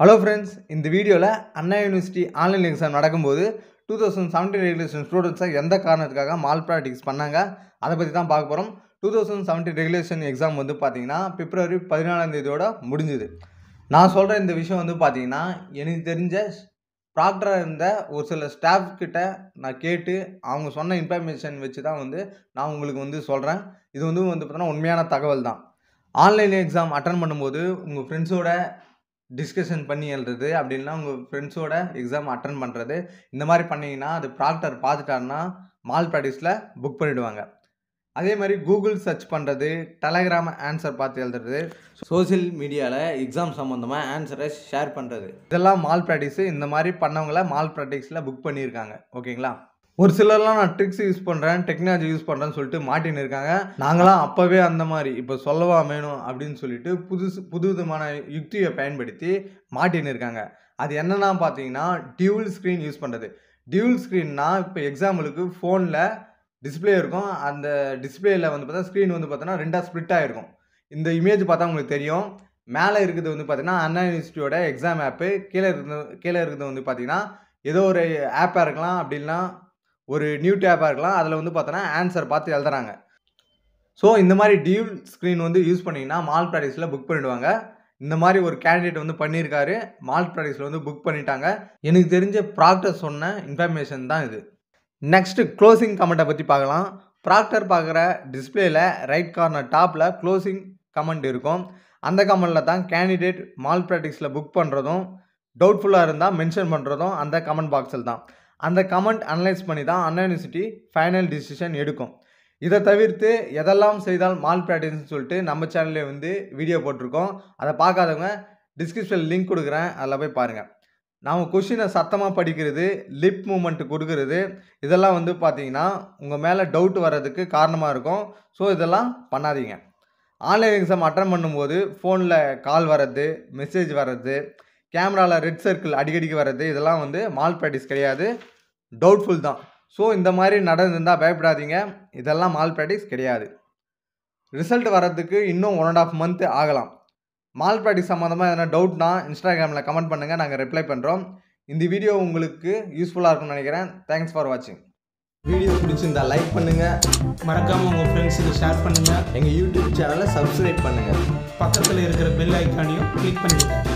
hello friends இந்த வீடியோவில் Anna university online exam நடக்கும்போது டூ தௌசண்ட் செவன்டீன் ரெகுலேஷன் ஸ்டூடெண்ட்ஸை எந்த காரணத்துக்காக மால் ப்ராக்டிக்ஸ் பண்ணாங்க அதை பற்றி தான் பார்க்க போகிறோம் two thousand seventeen regulation exam வந்து பார்த்தீங்கன்னா பிப்ரவரி பதினாலாம் தேதியோட முடிஞ்சுது நான் சொல்கிற இந்த விஷயம் வந்து பார்த்தீங்கன்னா எனக்கு தெரிஞ்ச ப்ராக்டராக இருந்த ஒரு சில ஸ்டாஃப் கிட்ட நான் கேட்டு அவங்க சொன்ன இன்ஃபர்மேஷன் வச்சு தான் வந்து நான் உங்களுக்கு வந்து சொல்கிறேன் இது வந்து வந்து பார்த்தீங்கன்னா உண்மையான தகவல் தான் ஆன்லைன் எக்ஸாம் அட்டன் பண்ணும்போது உங்கள் ஃப்ரெண்ட்ஸோட டிஸ்கஷன் பண்ணி எழுதுறது அப்படின்னா உங்கள் ஃப்ரெண்ட்ஸோட எக்ஸாம் அட்டன் பண்ணுறது இந்த மாதிரி பண்ணிங்கன்னா அது ப்ராக்டர் பார்த்துட்டாருன்னா மால் ப்ராக்டிஸில் புக் பண்ணிவிடுவாங்க அதே மாதிரி கூகுள் சர்ச் பண்ணுறது டெலகிராம் ஆன்சர் பார்த்து எழுதுறது சோஷியல் மீடியாவில் எக்ஸாம் சம்மந்தமாக ஆன்சரை ஷேர் பண்ணுறது இதெல்லாம் மால் ப்ராக்டிஸு இந்த மாதிரி பண்ணவங்கள மால் ப்ராக்டிஸில் புக் பண்ணியிருக்காங்க ஓகேங்களா ஒரு சிலர்லாம் நான் ட்ரிக்ஸ் யூஸ் பண்ணுறேன் டெக்னாலஜி யூஸ் பண்ணுறேன்னு சொல்லிட்டு மாட்டின்னு இருக்காங்க நாங்களாம் அப்போவே அந்த மாதிரி இப்போ சொல்லவா வேணும் அப்படின்னு சொல்லிட்டு புதுசு புது விதமான யுக்தியை பயன்படுத்தி மாட்டின்னு இருக்காங்க அது என்னென்னா பார்த்தீங்கன்னா டியூல் ஸ்க்ரீன் யூஸ் பண்ணுறது டியூல் ஸ்க்ரீன்னா இப்போ எக்ஸாம்பிளுக்கு ஃபோனில் டிஸ்பிளே இருக்கும் அந்த டிஸ்பிளேயில் வந்து பார்த்தா ஸ்க்ரீன் வந்து பார்த்தோன்னா ரெண்டாக ஸ்ப்ளிட் ஆகிருக்கும் இந்த இமேஜ் பார்த்தா உங்களுக்கு தெரியும் மேலே இருக்குது வந்து பார்த்தீங்கன்னா அண்ணா யூனிவர்சிட்டியோட எக்ஸாம் ஆப்பு கீழே இருக்கிறது கீழே இருக்கிறது வந்து பார்த்தீங்கன்னா ஏதோ ஒரு ஆப்பாக இருக்கலாம் அப்படின்னா ஒரு நியூ டேப்பாக இருக்கலாம் அதில் வந்து பார்த்தோன்னா ஆன்சர் பார்த்து எழுதுறாங்க ஸோ இந்த மாதிரி டியூல் ஸ்க்ரீன் வந்து யூஸ் பண்ணிங்கன்னா மால் ப்ராக்டிஸில் புக் பண்ணிவிடுவாங்க இந்த மாதிரி ஒரு கேண்டிடேட் வந்து பண்ணியிருக்காரு மால் ப்ராக்டிஸில் வந்து புக் பண்ணிட்டாங்க எனக்கு தெரிஞ்ச ப்ராக்டர் சொன்ன இன்ஃபர்மேஷன் தான் இது நெக்ஸ்ட்டு க்ளோசிங் கமெண்ட்டை பற்றி பார்க்கலாம் ப்ராக்டர் பார்க்குற டிஸ்பிளேயில் ரைட் கார்னர் டாப்பில் க்ளோசிங் கமெண்ட் இருக்கும் அந்த கமெண்டில் தான் கேண்டிடேட் மால் ப்ராக்டிஸில் புக் பண்ணுறதும் டவுட்ஃபுல்லாக இருந்தால் மென்ஷன் பண்ணுறதும் அந்த கமெண்ட் பாக்ஸில் தான் அந்த கமெண்ட் அனலைஸ் பண்ணி தான் அண்ணா யூனிவர்சிட்டி ஃபைனல் டிசிஷன் எடுக்கும் இதை தவிர்த்து எதெல்லாம் செய்தால் மால் ப்ராக்டிஸ்னு சொல்லிட்டு நம்ம சேனலில் வந்து வீடியோ போட்டிருக்கோம் அதை பார்க்காதவங்க டிஸ்கிரிப்ஷனில் லிங்க் கொடுக்குறேன் அதில் போய் பாருங்கள் நாம் கொஷினை சத்தமாக படிக்கிறது லிப் மூமெண்ட் கொடுக்கறது இதெல்லாம் வந்து பார்த்தீங்கன்னா உங்கள் மேலே டவுட் வர்றதுக்கு காரணமாக இருக்கும் ஸோ இதெல்லாம் பண்ணாதீங்க ஆன்லைன் எக்ஸாம் அட்டன் பண்ணும்போது ஃபோனில் கால் வர்றது மெசேஜ் வர்றது கேமராவில் ரெட் சர்க்கிள் அடிக்கடிக்கு வர்றது இதெல்லாம் வந்து மால் ப்ராக்டிஸ் கிடையாது டவுட்ஃபுல் தான் ஸோ இந்த மாதிரி நடந்திருந்தால் பயப்படாதீங்க இதெல்லாம் மால் ப்ராக்டிஸ் கிடையாது ரிசல்ட் வர்றதுக்கு இன்னும் ஒன் அண்ட் ஆஃப் மந்த் ஆகலாம் மால் ப்ராக்டிஸ் சம்மந்தமாக எதனா டவுட்னா இன்ஸ்டாகிராமில் கமெண்ட் பண்ணுங்கள் நாங்கள் ரிப்ளை பண்ணுறோம் இந்த வீடியோ உங்களுக்கு யூஸ்ஃபுல்லாக இருக்கும்னு நினைக்கிறேன் தேங்க்ஸ் ஃபார் வாட்சிங் வீடியோ பிடிச்சிருந்தா லைக் பண்ணுங்கள் மறக்காமல் உங்கள் ஃப்ரெண்ட்ஸுக்கு ஷேர் பண்ணுங்கள் எங்கள் யூடியூப் சேனலை சப்ஸ்கிரைப் பண்ணுங்கள் பக்கத்தில் இருக்கிற பெல் ஐக்கானையும் கிளிக் பண்ணிவிடுங்க